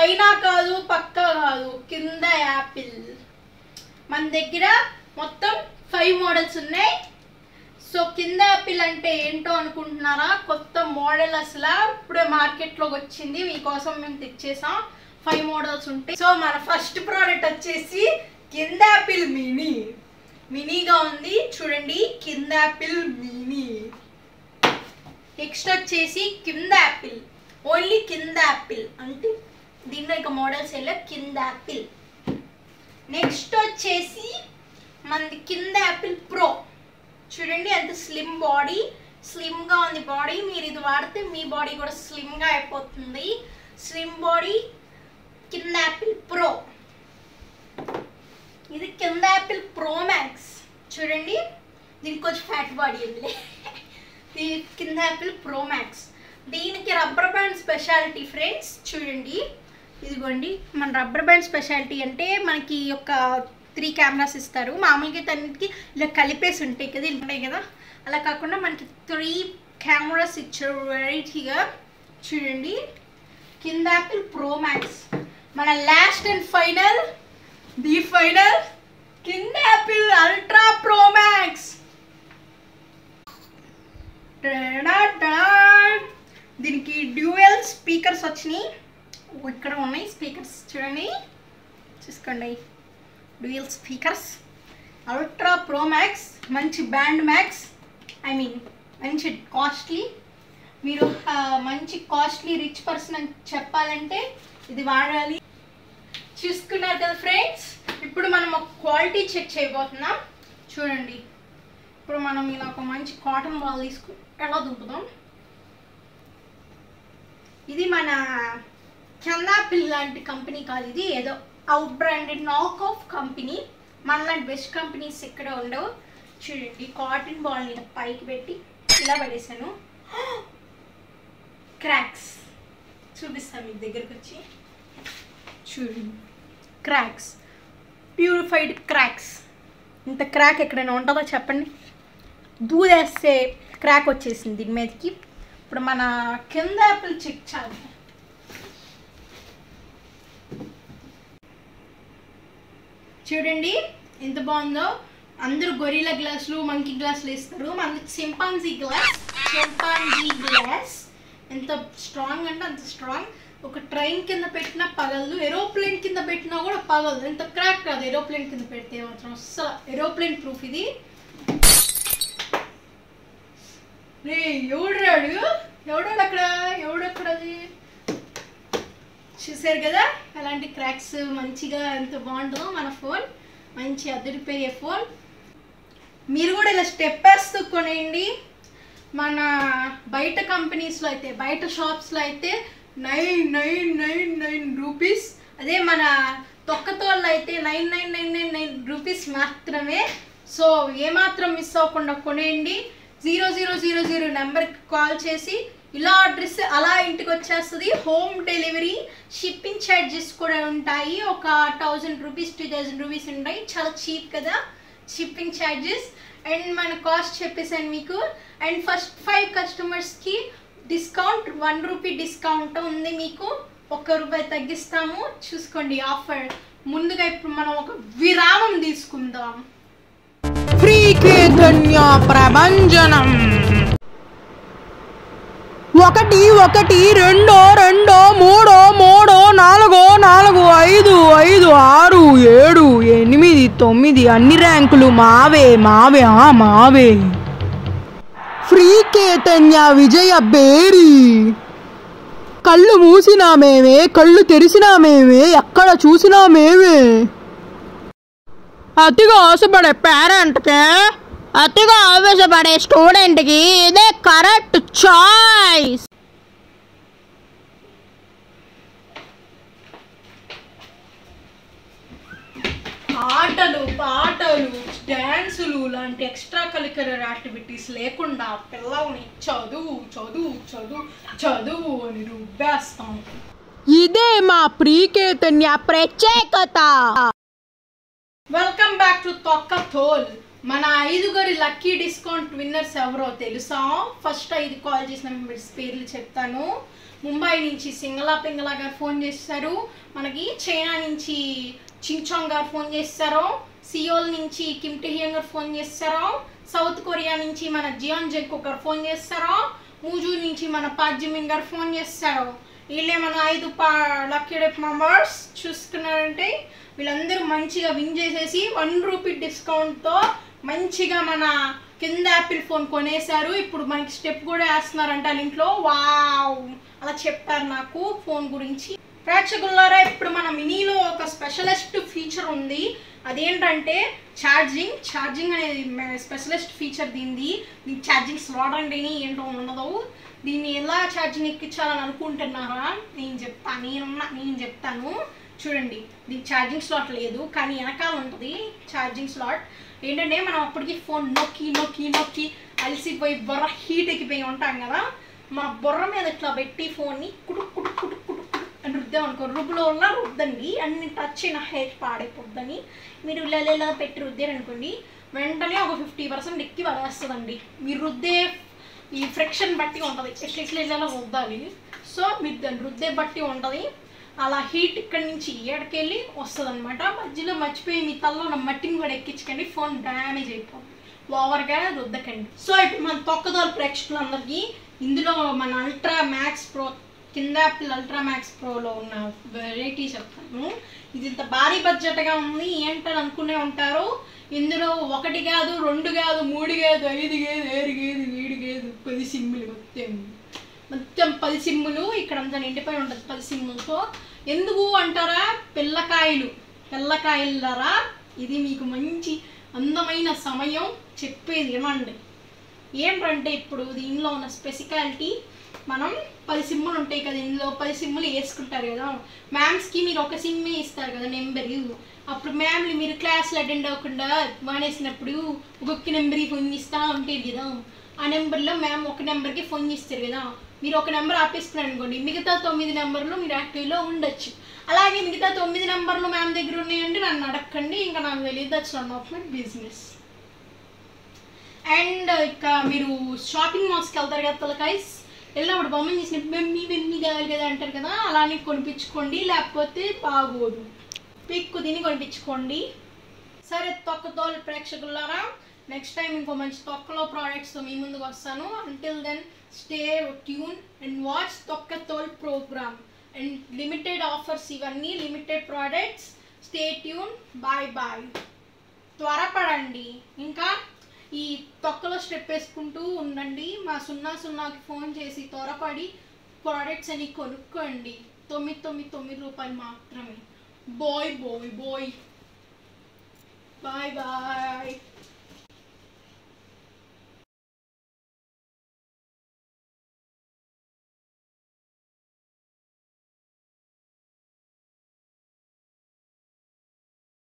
పైన కాదు పక్క కాదు కింద యాపిల్ మన దగ్గర మొత్తం ఫైవ్ మోడల్స్ ఉన్నాయి సో కింద యాపిల్ అంటే ఏంటో అనుకుంటున్నారా కొత్త మోడల్ అసలు ఇప్పుడే మార్కెట్లోకి వచ్చింది మీకోసం మేము తెచ్చేసాం ఫైవ్ మోడల్స్ ఉంటాయి సో మన ఫస్ట్ ప్రోడక్ట్ వచ్చేసి కింద యాపిల్ మినీ మినీగా ఉంది చూడండి కింద యాపిల్ మినీ నెక్స్ట్ వచ్చేసి కింద యాపిల్ ఓన్లీ కింద యాపిల్ అంటే దీంట్లో ఇక మోడల్స్ వెళ్ళే కింద యాపిల్ నెక్స్ట్ వచ్చేసి మనది కింద యాపిల్ ప్రో చూడండి ఎంత స్లిమ్ బాడీ స్లిమ్గా ఉంది బాడీ మీరు ఇది వాడితే మీ బాడీ కూడా స్లిమ్గా అయిపోతుంది స్లిమ్ బాడీ కింద యాపిల్ ప్రో ఇది కింద యాపిల్ ప్రో మ్యాక్స్ చూడండి దీనికి కొంచెం ఫ్యాట్ బాడీ ఉంది ఇది కింద యాపిల్ ప్రో మ్యాక్స్ దీనికి రబ్బర్ బ్యాండ్ స్పెషాలిటీ ఫ్రెండ్స్ చూడండి ఇదిగోండి మన రబ్బర్ బ్యాండ్ స్పెషాలిటీ అంటే మనకి ఒక త్రీ కెమెరాస్ ఇస్తారు మామూలుగా అయితే అన్నిటికీ ఇలా కలిపేసి ఉంటాయి కదా ఇలా ఉంటాయి కదా అలా కాకుండా మనకి త్రీ కెమెరాస్ ఇచ్చారు వెరైటీగా చూడండి కింద యాపిల్ ప్రో మ్యాక్స్ మన last and final the final కింద యాపిల్ అల్ట్రా ప్రో మ్యాక్స్ దీనికి డ్యూయల్ స్పీకర్స్ వచ్చినాయి ఓ, ఇక్కడ ఉన్నాయి స్పీకర్స్ చూడండి చూసుకోండి dual speakers ultra pro max మంచి బ్యాండ్ మ్యాక్స్ ఐ మీన్ మంచి కాస్ట్లీ మీరు ఆ, మంచి కాస్ట్లీ రిచ్ పర్సన్ అని చెప్పాలంటే ఇది వాడాలి చూసుకున్నారు కదా ఫ్రెండ్స్ ఇప్పుడు మనం ఒక క్వాలిటీ చెక్ చేయబోతున్నాం చూడండి ఇప్పుడు మనం ఇలా ఒక మంచి కాటన్ బాల్ తీసుకు ఎలా దుంపుదాం ఇది మన చందాపిల్ లాంటి కంపెనీ కాదు ఇది ఏదో out branded knock off company మనలాంటి బెస్ట్ కంపెనీస్ ఇక్కడ ఉండవు చూడండి కాటన్ బాల్ మీద పైకి పెట్టి ఇలా పడేసాను క్రాక్స్ చూపిస్తాను మీకు దగ్గరకు వచ్చి చూడండి క్రాక్స్ ప్యూరిఫైడ్ క్రాక్స్ ఇంత క్రాక్ ఎక్కడైనా ఉంటుందో చెప్పండి దూదేస్తే క్రాక్ వచ్చేసింది దీని మీదకి ఇప్పుడు మన కింద యాపిల్ చెక్ చేద్దాం చూడండి ఎంత బాగుందో అందరూ గొరిలా గ్లాసులు మంకీ గ్లాసులు ఇస్తారు మనది చింపాంజీ గ్లాస్ చింపాంజీ గ్లాస్ ఎంత స్ట్రాంగ్ అంటే అంత స్ట్రాంగ్ ఒక ట్రైన్ కింద పెట్టినా పగలదు ఏరోప్లేన్ కింద పెట్టినా కూడా పగలదు ఎంత క్రాక్ కాదు ఏరోప్లేన్ కింద పెడితే మాత్రం అస్సలు ఏరోప్లేన్ ప్రూఫ్ ఇది రే ఎవడాడు ఎవడాడు అక్కడ ఎవడక్కడ అది చూసారు కదా అలాంటి క్రాక్స్ మంచిగా ఎంత బాగుంటుందో మన ఫోన్ మంచి అదిరిపోయే ఫోన్ మీరు కూడా ఇలా స్టెప్ వేస్తూ కొనేయండి మన బయట కంపెనీస్లో అయితే బయట షాప్స్లో అయితే nine nine nine nine rupees అదే మన తొక్కతోళ్ళు అయితే nine nine nine nine nine rupees మాత్రమే సో ఏమాత్రం మిస్ అవ్వకుండా కొనేయండి జీరో జీరో జీరో జీరో నెంబర్కి కాల్ చేసి ఇలా అడ్రస్ అలా ఇంటికి వచ్చేస్తుంది హోమ్ డెలివరీ షిప్పింగ్ ఛార్జెస్ కూడా ఉంటాయి ఒక thousand rupees two thousand rupees ఉంటాయి చాలా చీప్ కదా షిప్పింగ్ ఛార్జెస్ అండ్ మన కాస్ట్ చెప్పేసాను మీకు అండ్ ఫస్ట్ ఫైవ్ కస్టమర్స్కి డిస్కౌంట్ వన్ రూపీ డిస్కౌంట్ ఉంది మీకు ఒక్క రూపాయి తగ్గిస్తాము చూసుకోండి ఆఫర్ ముందుగా ఇప్పుడు మనం ఒక విరామం తీసుకుందాం ఫ్రీ చైతన్య ప్రభంజనం ఒకటి ఒకటి రెండో రెండో మూడో మూడో నాలుగో నాలుగు ఐదు ఐదు ఆరు ఏడు ఎనిమిది తొమ్మిది అన్ని ర్యాంకులు మావే మావే ఆ మావే ఫ్రీ చైతన్య విజయ బేరీ కళ్ళు మూసినా మేమే కళ్ళు తెరిసినా మేమే ఎక్కడ చూసినా మేమే అతిగా ఆశపడే పేరెంట్కి అతిగా ఆవేశపడే స్టూడెంట్కి ఇదే కరెక్ట్ చాయిస్ ఆటలు పాటలు డ్యాన్సులు లాంటి ఎక్స్ట్రా కరిక్యులర్ యాక్టివిటీస్ లేకుండా పిల్లల్ని చదువు చదువు చదువు చదువు అని రుబ్బేస్తాం ఇదే మా ప్రీకేతన్య ప్రత్యేకత వెల్కమ్ బ్యాక్ టు తొక్క తోల్ మన ఐదుగురి లక్కీ డిస్కౌంట్ విన్నర్స్ ఎవరో తెలుసా ఫస్ట్ ఐదు కాల్ చేసిన మెంబర్స్ పేర్లు చెప్తాను ముంబై నుంచి సింగలా పింగళా గారు ఫోన్ చేస్తారు మనకి చైనా నుంచి చించాంగ్ గారు ఫోన్ చేస్తారు సియోల్ నుంచి కిమ్ టెహియంగ్ గారు ఫోన్ చేస్తారు సౌత్ కొరియా నుంచి మన జియాన్ జెంకో గారు ఫోన్ చేస్తారు మూజు నుంచి మన పాజిమిన్ గారు ఫోన్ చేస్తారు వీళ్ళే మన ఐదు పా లక్కీ డెప్ మెంబర్స్ చూసుకున్నారంటే వీళ్ళందరూ మంచిగా విన్ చేసేసి వన్ రూపీ డిస్కౌంట్తో మంచిగా మన కింద యాపిల్ ఫోన్ కొనేశారు ఇప్పుడు మనకి స్టెప్ కూడా వేస్తున్నారంట వాళ్ళ ఇంట్లో వావ్ అలా చెప్పారు నాకు ఫోన్ గురించి ప్రేక్షకులారా ఇప్పుడు మన మినీలో ఒక స్పెషలిస్ట్ ఫీచర్ ఉంది అదేంటంటే ఛార్జింగ్ ఛార్జింగ్ అనేది స్పెషలిస్ట్ ఫీచర్ దీనిది దీనికి ఛార్జింగ్ స్లాట్ అంటే ఏంటో ఉండదు దీన్ని ఎలా ఛార్జింగ్ ఎక్కించాలని అనుకుంటున్నారా నేను చెప్తాను నేనున్నా నేను చెప్తాను చూడండి దీనికి ఛార్జింగ్ స్లాట్ లేదు కానీ వెనకాల ఉంటుంది ఛార్జింగ్ స్లాట్ ఏంటంటే మనం అప్పటికి ఫోన్ నొక్కి నొక్కి నొక్కి అలసిపోయి బొర్ర హీట్ ఎక్కిపోయి ఉంటాం కదా మన బొర్ర మీద ఇట్లా పెట్టి ఫోన్ని కుటుక్ కుటుక్ కుటుక్ కుటుక్ కుటుక్ అని రుద్దాం అనుకో రుబ్బులో ఉన్న రుద్దండి అన్ని టచ్ అయిన హెయిర్ పాడైపోద్దని మీరు ఇలా ఇలా పెట్టి రుద్దారు అనుకోండి వెంటనే ఒక ఫిఫ్టీ పర్సెంట్ ఎక్కి పడేస్తుందండి మీరు రుద్దే ఈ ఫ్రిక్షన్ బట్టి ఉంటుంది ఇట్లా ఇట్లా ఇట్లా రుద్దాలి సో మీరు దాన్ని రుద్దే బట్టి ఉంటుంది అలా హీట్ ఇక్కడి నుంచి ఏడకెళ్ళి వస్తుంది అనమాట మధ్యలో మర్చిపోయి మీ తలలో ఉన్న మట్టిని కూడా ఎక్కించకండి ఫోన్ డ్యామేజ్ అయిపోతుంది ఓవర్గా రుద్దకండి సో ఇప్పుడు మన తొక్కదోలు ప్రేక్షకులందరికీ ఇందులో మన అల్ట్రా మ్యాక్స్ ప్రో కింద యాపిల్ అల్ట్రా మ్యాక్స్ ప్రోలో ఉన్న వెరైటీ చెప్తాను ఇది ఇంత భారీ బడ్జెట్గా ఉంది ఏంటని అనుకునే ఉంటారు ఇందులో ఒకటి కాదు రెండు కాదు మూడు కాదు ఐదు కాదు ఏడు కాదు ఏడు కాదు పది సిమ్ములు మొత్తం మొత్తం పది సిమ్ములు ఇక్కడ అంతా నిండిపోయి ఉంటుంది పది సిమ్ములతో ఎందుకు అంటారా పిల్లకాయలు పిల్లకాయలరా ఇది మీకు మంచి అందమైన సమయం చెప్పేది ఏమండి ఏంటంటే ఇప్పుడు దీనిలో ఉన్న స్పెసికాలిటీ మనం పది సిమ్ములు ఉంటాయి కదా ఇందులో పది సిమ్ములు వేసుకుంటారు కదా మ్యామ్స్కి మీరు ఒక సిమ్మే ఇస్తారు కదా నెంబర్ అప్పుడు మ్యామ్లు మీరు క్లాస్లో అటెండ్ అవ్వకుండా మానేసినప్పుడు ఒక్కొక్క నెంబర్కి ఫోన్ ఇస్తూ ఉంటారు కదా ఆ నెంబర్లో మ్యామ్ ఒక నెంబర్కి ఫోన్ చేస్తారు కదా మీరు ఒక నెంబర్ ఆపేసుకున్నారు అనుకోండి మిగతా తొమ్మిది నెంబర్లు మీరు యాక్టివ్లో ఉండొచ్చు అలాగే మిగతా తొమ్మిది నెంబర్లు మ్యామ్ దగ్గర ఉన్నాయంటే నన్ను అడగండి ఇంకా నాకు తెలియదు that's none of my business and ఇక మీరు షాపింగ్ మాల్స్కి వెళ్తారు కదా తలకాయస్ వెళ్ళినప్పుడు బొమ్మని చేసినప్పుడు బెమ్మి బెమ్మి కావాలి కదా అంటారు కదా అలానే కొనిపించుకోండి లేకపోతే బాగోదు పిక్కు తిని కొనిపించుకోండి సరే తొక్క తోలు ప్రేక్షకులారా నెక్స్ట్ టైం ఇంకో మంచి తొక్కలో ప్రోడక్ట్స్తో మీ ముందుకు వస్తాను until then stay tune and watch తొక్క తోల్ ప్రోగ్రామ్ అండ్ లిమిటెడ్ ఆఫర్స్ ఇవన్నీ limited products stay tune bye bye త్వరపడండి ఇంకా ఈ తొక్కలో స్టెప్ వేసుకుంటూ ఉండండి మా సున్నా సున్నాకి ఫోన్ చేసి త్వరపడి ప్రోడక్ట్స్ అని కొనుక్కోండి తొమ్మిది తొమ్మిది తొమ్మిది రూపాయలు మాత్రమే bye bye bye bye bye